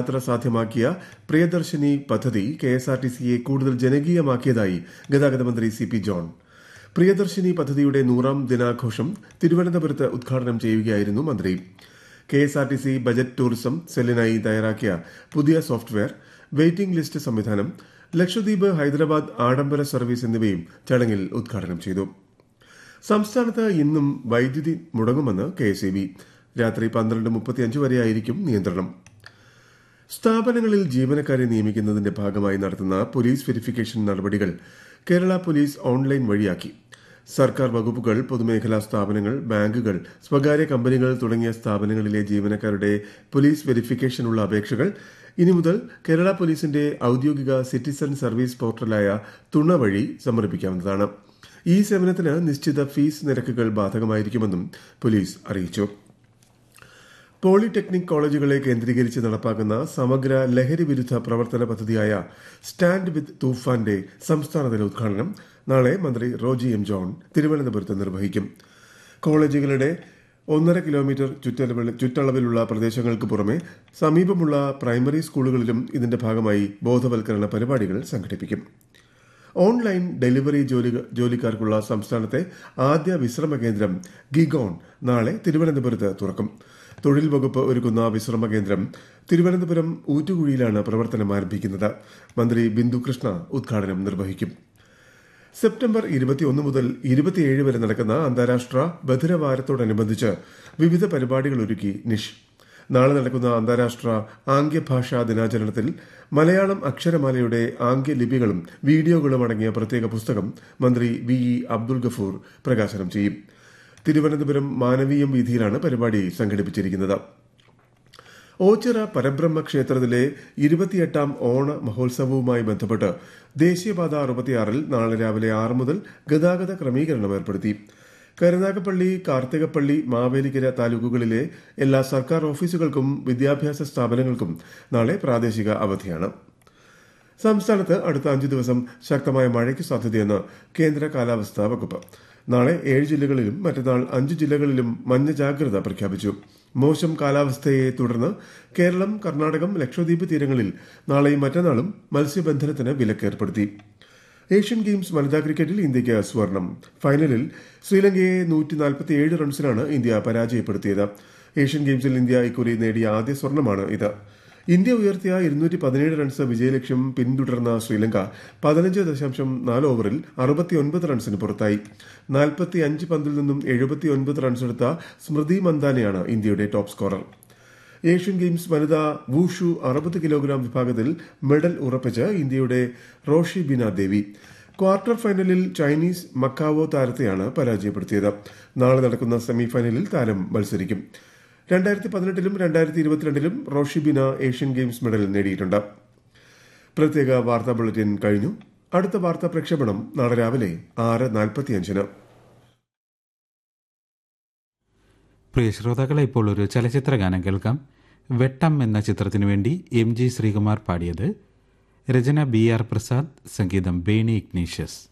യാത്ര സാധ്യമാക്കിയ പ്രിയദർശിനി പദ്ധതി K S R T സിയെ കൂടുതൽ ജനകീയമാക്കിയതായി ഗതാഗത മന്ത്രി സി പി ജോൺ പ്രിയദർശിനി പദ്ധതിയുടെ നൂറാം ദിനാഘോഷം തിരുവനന്തപുരത്ത് ഉദ്ഘാടനം ചെയ്യുകയായിരുന്നു മന്ത്രി K S R T C budget tourism സെല്ലിനായി തയ്യാറാക്കിയ പുതിയ സോഫ്റ്റ്വെയർ വെയിറ്റിംഗ് ലിസ്റ്റ് സംവിധാനം ലക്ഷദ്വീപ് ഹൈദരാബാദ് ആഡംബര സർവീസ് എന്നിവയും ചടങ്ങിൽ ഉദ്ഘാടനം ചെയ്തു സംസ്ഥാനത്ത് ഇന്നും വൈദ്യുതി മുടങ്ങുമെന്ന് കെ എസ് ഇ ബി രാത്രി പന്ത്രണ്ട് മുപ്പത്തിയഞ്ച് വരെയായിരിക്കും നിയന്ത്രണം സ്ഥാപനങ്ങളിൽ ജീവനക്കാരെ നിയമിക്കുന്നതിന്റെ ഭാഗമായി നടത്തുന്ന പോലീസ് വെരിഫിക്കേഷൻ നടപടികൾ കേരള പോലീസ് ഓൺലൈൻ വഴിയാക്കി സർക്കാർ വകുപ്പുകൾ പൊതുമേഖലാ സ്ഥാപനങ്ങൾ ബാങ്കുകൾ സ്വകാര്യ കമ്പനികൾ തുടങ്ങിയ സ്ഥാപനങ്ങളിലെ ജീവനക്കാരുടെ പോലീസ് വെരിഫിക്കേഷനുള്ള അപേക്ഷകൾ ഇനി മുതൽ കേരള പോലീസിന്റെ ഔദ്യോഗിക സിറ്റിസൺ സർവീസ് പോർട്ടലായ തുണ വഴി സമർപ്പിക്കാവുന്നതാണ് ഈ സേവനത്തിന് നിശ്ചിത ഫീസ് നിരക്കുകൾ ബാധകമായിരിക്കുമെന്നും പോലീസ് അറിയിച്ചു പോളിടെക്നിക് കോളേജുകളെ കേന്ദ്രീകരിച്ച് നടപ്പാക്കുന്ന സമഗ്ര ലഹരി വിരുദ്ധ പ്രവർത്തന പദ്ധതിയായ സ്റ്റാൻഡ് വിത്ത് തൂഫാന്റെ സംസ്ഥാനതല ഉദ്ഘാടനം നാളെ മന്ത്രി റോജി എം ജോൺ തിരുവനന്തപുരത്ത് നിർവഹിക്കും കോളേജുകളുടെ ഒന്നര കിലോമീറ്റർ ചുറ്റളവിൽ- ചുറ്റളവിലുള്ള പ്രദേശങ്ങൾക്ക് പുറമെ സമീപമുള്ള പ്രൈമറി സ്കൂളുകളിലും ഇതിന്റെ ഭാഗമായി ബോധവൽക്കരണ പരിപാടികൾ സംഘടിപ്പിക്കും ഓൺലൈൻ ഡെലിവറി ജോലി ജോലിക്കാർക്കുള്ള സംസ്ഥാനത്തെ ആദ്യ വിശ്രമ കേന്ദ്രം ഗിഗോൺ നാളെ തിരുവനന്തപുരത്ത് തുറക്കും തൊഴിൽ വകുപ്പ് ഒരുക്കുന്ന വിശ്രമ കേന്ദ്രം തിരുവനന്തപുരം ഊറ്റുകുഴിയിലാണ് പ്രവർത്തനം ആരംഭിക്കുന്നത് മന്ത്രി ബിന്ദു കൃഷ്ണ ഉദ്ഘാടനം നിർവഹിക്കും സെപ്റ്റംബർ ഇരുപത്തിയൊന്ന് മുതൽ ഇരുപത്തിയേഴ് വരെ നടക്കുന്ന അന്താരാഷ്ട്ര ബധിരവാരത്തോടനുബന്ധിച്ച് വിവിധ പരിപാടികൾ ഒരുക്കി നിഷ് നാളെ നടക്കുന്ന അന്താരാഷ്ട്ര ആംഗ്യഭാഷാ ദിനാചരണത്തിൽ മലയാളം അക്ഷരമാലയുടെ ആംഗ്യലിപികളും വീഡിയോകളും അടങ്ങിയ പ്രത്യേക പുസ്തകം മന്ത്രി വി ഇ അബ്ദുൾ ഗഫൂർ പ്രകാശനം ചെയ്യും തിരുവനന്തപുരം മാനവീയം വീതിയിലാണ് പരിപാടി സംഘടിപ്പിച്ചിരിക്കുന്നത് ഓച്ചിറ പരബ്രഹ്മ ക്ഷേത്രത്തിലെ ഇരുപത്തിയെട്ടാം ഓണ മഹോത്സവവുമായി ബന്ധപ്പെട്ട് ദേശീയപാത അറുപത്തിയാറിൽ നാളെ രാവിലെ ആറ് മുതൽ ഗതാഗത ക്രമീകരണം ഏർപ്പെടുത്തി കരുനാഗപ്പള്ളി കാർത്തികപ്പള്ളി മാവേലിക്കര താലൂക്കുകളിലെ എല്ലാ സർക്കാർ ഓഫീസുകൾക്കും വിദ്യാഭ്യാസ സ്ഥാപനങ്ങൾക്കും നാളെ പ്രാദേശിക അവധിയാണ് സംസ്ഥാനത്ത് അടുത്ത അഞ്ചു ദിവസം ശക്തമായ മഴയ്ക്ക് സാധ്യതയെന്ന് കേന്ദ്ര കാലാവസ്ഥാ വകുപ്പ് നാളെ ഏഴ് ജില്ലകളിലും മറ്റന്നാൾ അഞ്ച് ജില്ലകളിലും മഞ്ഞ ജാഗ്രത പ്രഖ്യാപിച്ചു മോശം കാലാവസ്ഥയെ തുടർന്ന് കേരളം കർണാടകം ലക്ഷദ്വീപ് തീരങ്ങളിൽ നാളെയും മറ്റന്നാളും മത്സ്യബന്ധനത്തിന് വിലക്കേർപ്പെടുത്തി ഏഷ്യൻ ഗെയിംസ് വനിതാ ക്രിക്കറ്റിൽ ഇന്ത്യയ്ക്ക് സ്വർണം ഫൈനലിൽ ശ്രീലങ്കയെ നൂറ്റി നാൽപ്പത്തിയേഴ് റൺസിനാണ് ഇന്ത്യ പരാജയപ്പെടുത്തിയത് ഏഷ്യൻ ഗെയിംസിൽ ഇന്ത്യ ഇക്കുറി നേടിയ ആദ്യ സ്വർണമാണ് ഇത് ഇന്ത്യ ഉയർത്തിയ ഇരുന്നൂറ്റി പതിനേഴ് റൺസ് വിജയലക്ഷ്യം പിന്തുടർന്ന ശ്രീലങ്ക പതിനഞ്ച് ദശാംശം നാല് ഓവറിൽ അറുപത്തിയൊൻപത് റൺസിന് പുറത്തായി നാൽപ്പത്തി അഞ്ച് പന്തിൽ നിന്നും എഴുപത്തിയൊൻപത് റൺസെടുത്ത സ്മൃതി മന്ദാനയാണ് ഇന്ത്യയുടെ ടോപ്പ് സ്കോറർ ഏഷ്യൻ ഗെയിംസ് വനിതാ വൂഷു അറുപത് കിലോഗ്രാം വിഭാഗത്തിൽ മെഡൽ ഉറപ്പിച്ച് ഇന്ത്യയുടെ റോഷി ബിന ദേവി ക്വാർട്ടർ ഫൈനലിൽ ചൈനീസ് മക്കാവോ താരത്തെയാണ് പരാജയപ്പെടുത്തിയത് നാളെ നടക്കുന്ന സെമിഫൈനലിൽ താരം മത്സരിക്കും രണ്ടായിരത്തി പതിനെട്ടിലും രണ്ടായിരത്തി ഇരുപത്തിരണ്ടിലും Roshibina Asian Games medal നേടിയിട്ടുണ്ട് പ്രത്യേക വാർത്താ ബുള്ളറ്റിൻ കഴിഞ്ഞു അടുത്ത വാർത്താ പ്രക്ഷേപണം നാളെ രാവിലെ ആറ് നാൽപ്പത്തിയഞ്ചിന് പ്രിയ ശ്രോതാക്കളെ ഇപ്പോൾ ഒരു ചലച്ചിത്ര ഗാനം കേൾക്കാം വെട്ടം എന്ന ചിത്രത്തിനു വേണ്ടി എം ജി ശ്രീകുമാർ പാടിയത് രചന ബി ആർ പ്രസാദ് സംഗീതം ബേണി ഇഗ്നീഷ്യസ്